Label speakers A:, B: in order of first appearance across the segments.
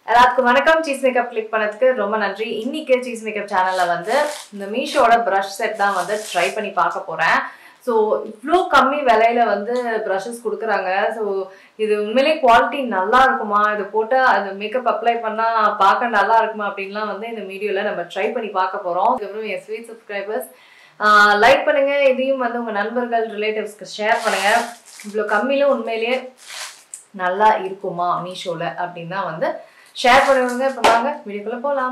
A: எல்லாத்துக்கும் வணக்கம் cheese makeup click பண்ணதுக்கு ரொம்ப நன்றி இன்னைக்கு சீஸ் மேக்கப் சேனல்ல வந்து இந்த மீஷோட ப்ரஷ் செட் தான் வந்து ட்ரை பண்ணி பார்க்க போறேன் ஸோ இவ்வளோ கம்மி விலையில வந்து ப்ரஷஸ் கொடுக்குறாங்க ஸோ இது உண்மையிலே குவாலிட்டி நல்லா இருக்குமா இது போட்டு அந்த மேக்கப் அப்ளை பண்ணா பார்க்க நல்லா இருக்குமா அப்படின்லாம் வந்து இந்த வீடியோல நம்ம ட்ரை பண்ணி பார்க்க போறோம் அதுக்கப்புறம் என் ஸ்வீட் சப்ஸ்கிரைபர்ஸ் லைக் பண்ணுங்க இதையும் வந்து உங்க நண்பர்கள் ரிலேட்டிவ்ஸ்க்கு ஷேர் பண்ணுங்க இவ்வளோ கம்மியில உண்மையிலேயே நல்லா இருக்குமா மீஷோல அப்படின்னு தான் வந்து ஷேர் பண்ணுவாங்க இப்போ வாங்க வீடியோக்குள்ள போகலாம்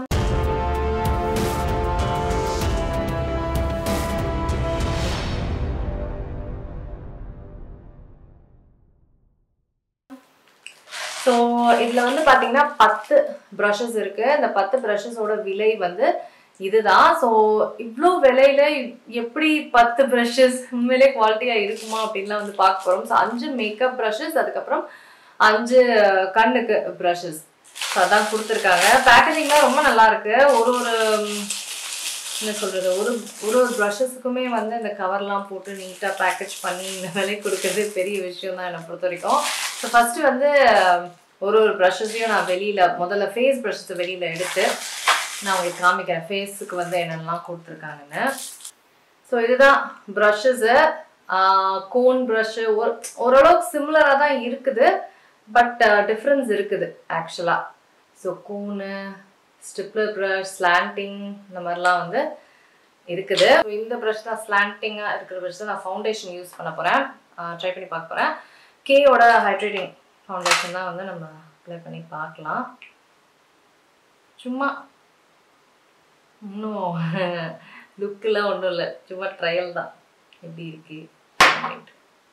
A: ஸோ இதில் வந்து பார்த்தீங்கன்னா பத்து ப்ரஷஸ் இருக்கு இந்த பத்து ப்ரஷஸோட விலை வந்து இதுதான் ஸோ இவ்வளோ விலையில எப்படி பத்து ப்ரஷஸ் உண்மையிலே குவாலிட்டியாக இருக்குமா அப்படின்லாம் வந்து பார்க்க போகிறோம் ஸோ அஞ்சு மேக்கப் ப்ரஷஸ் அதுக்கப்புறம் அஞ்சு கண்ணுக்கு ப்ரஷஸ் ஸோ அதான் கொடுத்துருக்காங்க பேக்கேஜிங்லாம் ரொம்ப நல்லா இருக்கு ஒரு ஒரு ம், என்ன சொல்றது ஒரு ஒரு ஒரு ப்ரஷஸுக்குமே வந்து இந்த கவர்லாம் போட்டு நீட்டாக பேக்கேஜ் பண்ணி இந்த விலை கொடுக்கறது பெரிய விஷயம் தான் என்னை பொறுத்த வரைக்கும் ஸோ ஃபஸ்ட்டு வந்து ஒரு ஒரு ப்ரஷஸையும் நான் வெளியில் முதல்ல ஃபேஸ் ப்ரஷஸை வெளியில் எடுத்து நான் உங்களுக்கு காமிக்கிறேன் ஃபேஸுக்கு வந்து என்னென்னலாம் கொடுத்துருக்காங்கன்னு ஸோ இதுதான் ப்ரஷஸு கோன் ப்ரஷ்ஷு ஒரு ஓரளவுக்கு சிமிலராக தான் இருக்குது பட் டிஃப்ரென்ஸ் இருக்குது ஆக்சுவலாக so cone stippler brush slanting இந்த மாதிரிலாம் வந்து இருக்குது So, இந்த ப்ரஷ் தான் ஸ்லாண்டிங்காக இருக்கிற ப்ரஷ் தான் நான் ஃபவுண்டேஷன் யூஸ் பண்ண போகிறேன் ட்ரை பண்ணி பார்க்க போகிறேன் கேயோட ஹைட்ரேட்டிங் ஃபவுண்டேஷன் தான் வந்து நம்ம அப்ளை பண்ணி பார்க்கலாம் சும்மா இன்னும் லுக்கெல்லாம் ஒன்றும் இல்லை சும்மா ட்ரையல் தான் எப்படி இருக்கு அப்படின்ட்டு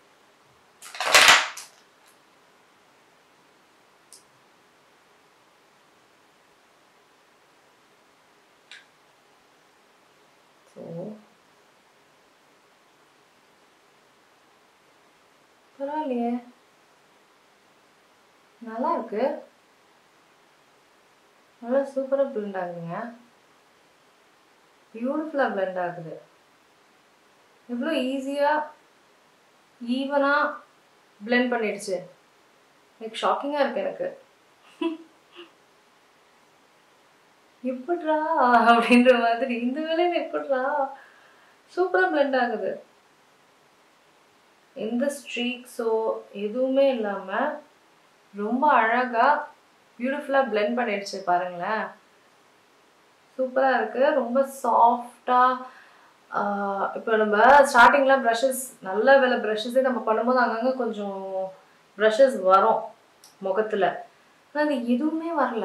A: ஸோ பரவாயில்லையே நல்லா இருக்கு நல்லா சூப்பராக பிளெண்ட் ஆகுதுங்க பியூட்டிஃபுல்லாக பிளெண்ட் ஆகுது எவ்வளோ ஈஸியாக ஈவனாக பிளெண்ட் பண்ணிடுச்சு எனக்கு ஷாக்கிங்காக இருக்கு எனக்கு எப்படிரா அப்படின்ற மாதிரி இந்த வேலையில எப்படிரா சூப்பராக பிளெண்ட் ஆகுது எந்த ஸ்ட்ரீக்ஸோ எதுவுமே இல்லாமல் ரொம்ப அழகாக பியூட்டிஃபுல்லாக பிளெண்ட் பண்ணிடுச்சு பாருங்களேன் சூப்பராக இருக்குது ரொம்ப சாஃப்டாக இப்போ நம்ம ஸ்டார்டிங்கில் ப்ரஷஸ் நல்ல விலை ப்ரஷஸே நம்ம பண்ணும்போது அங்கங்கே கொஞ்சம் ப்ரஷஸ் வரும் முகத்தில் ஆனால் அது எதுவுமே வரல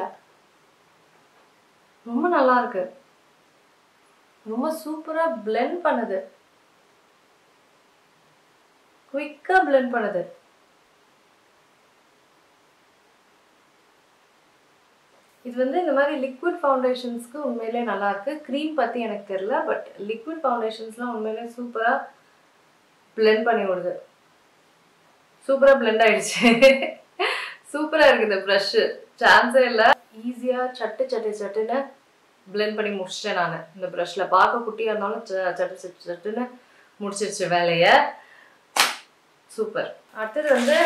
A: ரொம்ப நல்லா இருக்கு ரொம்ப சூப்பராக பிளெண்ட் பண்ணுது குயிக்காக பிளெண்ட் பண்ணுது இது வந்து இந்த மாதிரி லிக்விட் ஃபவுண்டேஷன்ஸ்க்கு உண்மையிலே நல்லா இருக்கு க்ரீம் பற்றி எனக்கு தெரியல பட் லிக்விட் ஃபவுண்டேஷன்ஸ்லாம் உண்மையிலே சூப்பராக பிளெண்ட் பண்ணி விடுது சூப்பராக பிளெண்ட் ஆயிடுச்சு சூப்பராக இருக்குது இந்த ப்ரஷ்ஷு சான்ஸே இல்லை ஈஸியாக சட்டு சட்டு சட்டுன்னு பிளெண்ட் பண்ணி முடிச்சிட்டேன் நான் இந்த ப்ரஷ்ஷில் பார்க்க குட்டியாக இருந்தாலும் ச- சட்டு சட்டு சட்டுன்னு முடிச்சிருச்சு வேலையை சூப்பர் அடுத்தது வந்து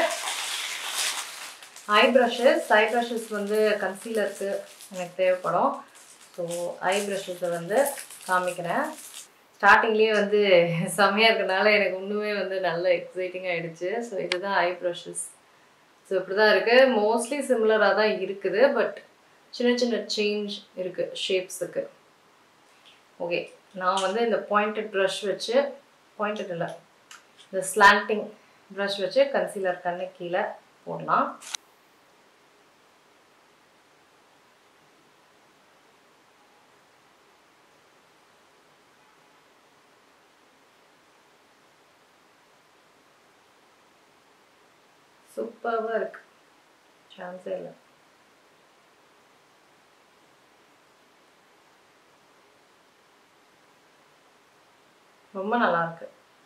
A: ஐ ப்ரஷஸ் ஐ ப்ரஷஸ் வந்து கன்சீலருக்கு எனக்கு தேவைப்படும் ஸோ ஐ ப்ரஷஸை வந்து காமிக்கிறேன் ஸ்டார்டிங்லேயே வந்து செம்மையாக இருக்கனால எனக்கு இன்னுமே வந்து நல்ல எக்ஸைட்டிங் ஆயிடுச்சு ஸோ இதுதான் ஐ ப்ரஷஸ் ஸோ இப்படி தான் இருக்குது மோஸ்ட்லி சிமிலராக தான் இருக்குது பட் சின்ன சின்ன சேஞ்ச் இருக்குது ஷேப்ஸுக்கு ஓகே நான் வந்து இந்த பாயிண்டட் ப்ரஷ் வச்சு பாயிண்டட் இல்லை இந்த ஸ்லாண்டிங் ப்ரஷ் வச்சு கன்சீலர் கண்ணு கீழே போடலாம் சூப்பராக இருக்கு சான்ஸே இல்லை ரொம்ப நல்லா இருக்கு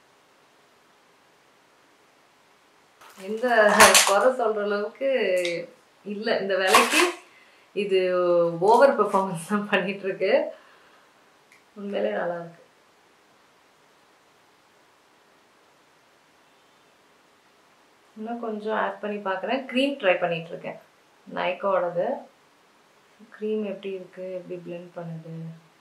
A: எந்த குறை சொல்ற அளவுக்கு இல்லை இந்த வேலைக்கு இது ஓவர் பெர்ஃபார்மன்ஸ் தான் பண்ணிட்டு இருக்கு உண்மையிலே நல்லா இருக்கு இன்னும் கொஞ்சம் ஆட் பண்ணி பார்க்குறேன் க்ரீம் ட்ரை பண்ணிட்டு இருக்கேன் நைக்கோடது க்ரீம் எப்படி இருக்கு எப்படி blend பண்ணுது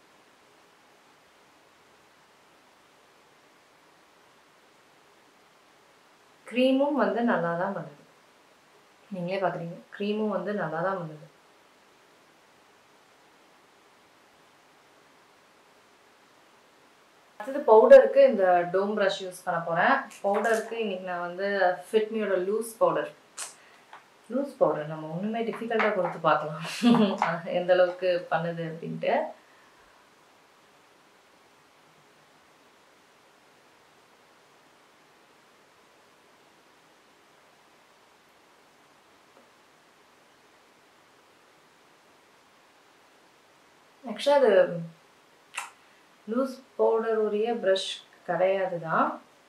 A: க்ரீமும் வந்து நல்லா தான் பண்ணுது நீங்களே பார்க்குறீங்க க்ரீமும் வந்து நல்லா தான் பண்ணுது அடுத்தது பவுடருக்கு இந்த டோம் ப்ரஷ் யூஸ் பண்ண போகிறேன் பவுடருக்கு இன்னைக்கு நான் வந்து ஃபிட்மியோட லூஸ் பவுடர் லூஸ் பவுடர் நம்ம ஒன்றுமே டிஃபிகல்ட்டாக கொடுத்து பார்க்கலாம் எந்த அளவுக்கு பண்ணுது அப்படின்ட்டு ஆக்சுவலாக அது லூஸ் பவுடர் உரிய ப்ரஷ் கிடையாது தான்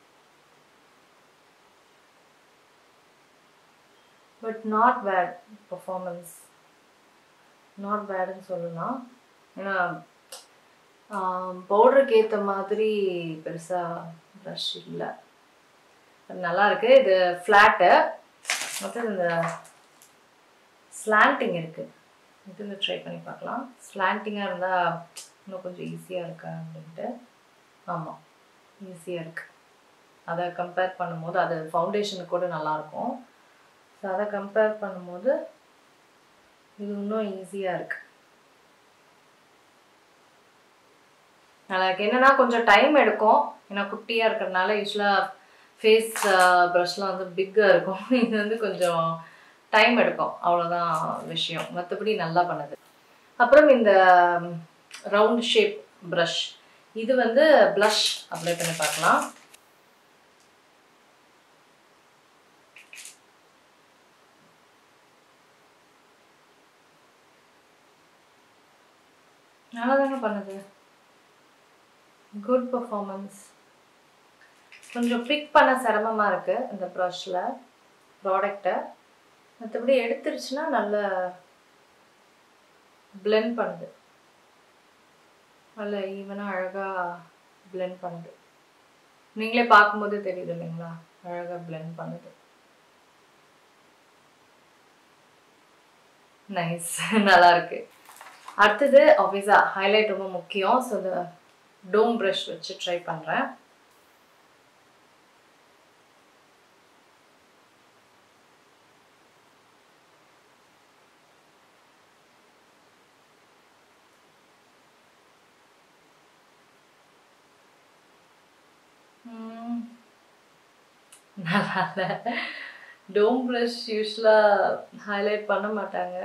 A: but not bad performance not பேடுன்னு சொல்லலாம் ஏன்னா பவுடருக்கு ஏற்ற மாதிரி பெருசாக ப்ரஷ் இல்லை நல்லா இருக்கு இது ஃப்ளாட்டு மொத்தம் இந்த ஸ்லாண்டிங் இருக்குது இதில் ட்ரை பண்ணி பார்க்கலாம் ஸ்லாண்டிங்காக இருந்தால் இன்னும் கொஞ்சம் ஈஸியாக இருக்கா அப்படின்ட்டு ஆமாம் ஈஸியாக இருக்குது அதை கம்பேர் பண்ணும்போது அது ஃபவுண்டேஷனுக்கு கூட நல்லாயிருக்கும் ஸோ அதை கம்பேர் பண்ணும்போது இது இன்னும் ஈஸியாக இருக்குது நல்லா இருக்கு என்னன்னா கொஞ்சம் டைம் எடுக்கும் ஏன்னா குட்டியாக இருக்கிறதுனால யூஸ்வலாக ஃபேஸ் ப்ரஷ்லாம் வந்து பிக்காக இருக்கும் இது வந்து கொஞ்சம் டைம் எடுக்கும் அவ்வளோதான் விஷயம் மற்றபடி நல்லா பண்ணுது அப்புறம் இந்த ரவுண்ட் ஷேப் ப்ரஷ் இது வந்து ப்ளஷ் அப்ளை பண்ணி பார்க்கலாம் நல்லா தாங்க பண்ணுது குட் பர்ஃபார்மன்ஸ் கொஞ்சம் பிக் பண்ண சிரமமாக இருக்குது இந்த ப்ரஷில் ப்ராடக்டை மற்றபடி எடுத்துருச்சுன்னா நல்ல blend பண்ணுது நல்ல ஈவனாக அழகாக blend பண்ணுது நீங்களே பார்க்கும்போது தெரியுது இல்லைங்களா அழகாக blend பண்ணுது நைஸ் நல்லா இருக்கு அடுத்தது ஆஃபீஸா ஹைலைட் ரொம்ப முக்கியம் ஸோ இந்த டோம் ப்ரஷ் வச்சு ட்ரை பண்ணுறேன் ம். நல்லா இல்லை டோம் ப்ரஷ் யூஸ்வலாக ஹைலைட் பண்ண மாட்டாங்க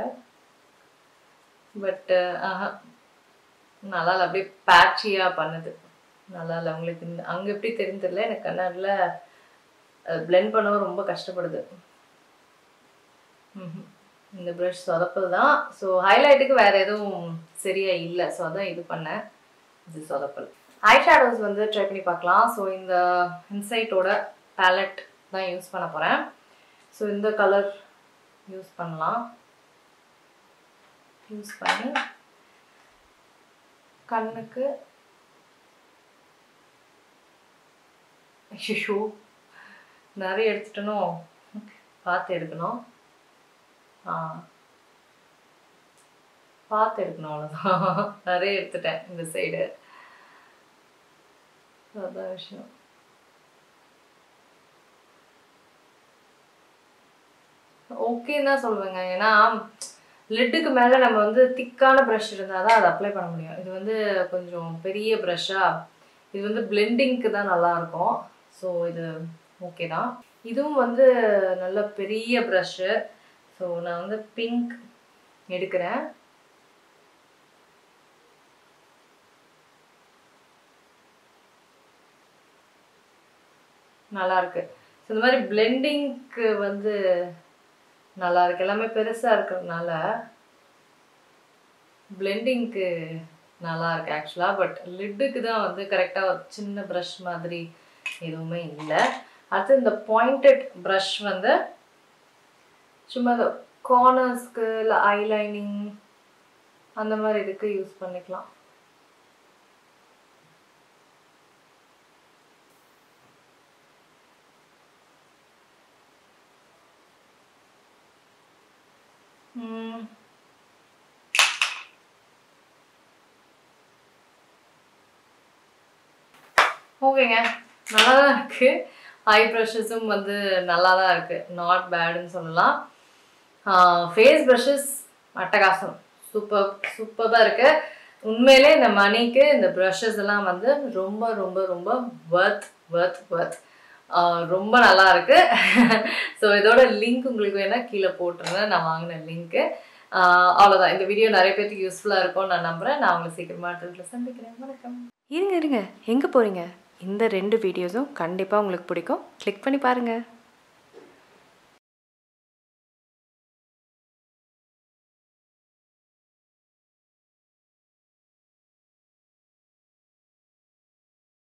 A: பட் ஆஹா நல்லா இல்லை அப்படியே பேட்சியாக பண்ணுது நல்லா இல்லை உங்களுக்கு இந்த அங்கே எப்படி தெரியும் தெரியல எனக்கு கண்ணாடியில் பிளெண்ட் பண்ணவும் ரொம்ப கஷ்டப்படுது ம்ஹும். இந்த ப்ரஷ் சொதப்பல் தான் ஸோ ஹைலைட்டுக்கு வேற எதுவும் சரியா இல்லை ஸோ அதான் இது பண்ணேன் இது சொதப்பல் ஐ ஷேடோஸ் வந்து ட்ரை பண்ணி பார்க்கலாம் ஸோ இந்த இன்சைட்டோட பேலட் தான் யூஸ் பண்ண போகிறேன் ஸோ இந்த கலர் யூஸ் பண்ணலாம் யூஸ் பண்ணி கண்ணுக்கு ஐயோ நிறைய எடுத்துட்டனும் பார்த்து எடுக்கணும் ஆ பார்த்து எடுக்கணும் அவ்வளோதான் நிறைய எடுத்துட்டேன் இந்த சைடு அதான் விஷயம் ஓகேன்னு தான் சொல்லுவேங்க ஏன்னா லிட்டுக்கு மேலே நம்ம வந்து திக்கான ப்ரஷ் இருந்தால் தான் அதை அப்ளை பண்ண முடியும் இது வந்து கொஞ்சம் பெரிய ப்ரஷ்ஷாக இது வந்து பிளெண்டிங்க்கு தான் நல்லா இருக்கும் ஸோ இது ஓகே தான் இதுவும் வந்து நல்ல பெரிய ப்ரஷ்ஷு ஸோ நான் வந்து பிங்க் எடுக்கிறேன் நல்லா இருக்கு ஸோ இந்த மாதிரி பிளெண்டிங்க்கு வந்து நல்லா இருக்கு எல்லாமே பெருசாக இருக்கிறதுனால பிளெண்டிங்க்கு நல்லா இருக்கு ஆக்சுவலாக பட் லிட்டுக்கு தான் வந்து கரெக்டாக ஒரு சின்ன ப்ரஷ் மாதிரி எதுவுமே இல்லை அடுத்து இந்த பாயிண்டட் ப்ரஷ் வந்து சும்மா கார்னர்ஸ்க்கு இல்லை ஐலைனிங் அந்த மாதிரி இதுக்கு யூஸ் பண்ணிக்கலாம் ம். ஓகேங்க நல்லா தான் இருக்குது ஐ ப்ரஷஸும் வந்து நல்லா தான் இருக்குது நாட் பேடுன்னு சொல்லலாம் ஃபேஸ் ப்ரஷஸ் அட்டகாசம் சூப்பர் சூப்பராக இருக்குது உண்மையிலே இந்த மணிக்கு இந்த ப்ரஷஸ் எல்லாம் வந்து ரொம்ப ரொம்ப ரொம்ப ஒர்த் ஒர்த் ஒர்த் ரொம்ப நல்லா இருக்கு ஸோ இதோட லிங்க் உங்களுக்கு வேணால் கீழே போட்டுருந்தேன் நான் வாங்கின லிங்க்கு அவ்வளோதான் இந்த வீடியோ நிறைய பேருக்கு யூஸ்ஃபுல்லாக இருக்கும்னு நான் நம்புகிறேன் நான் உங்களை சீக்கிரமாக அடுத்ததுல சந்திக்கிறேன் வணக்கம்
B: இருங்க இருங்க எங்கே போகிறீங்க இந்த ரெண்டு வீடியோஸும் கண்டிப்பாக உங்களுக்கு பிடிக்கும் கிளிக் பண்ணி பாருங்கள்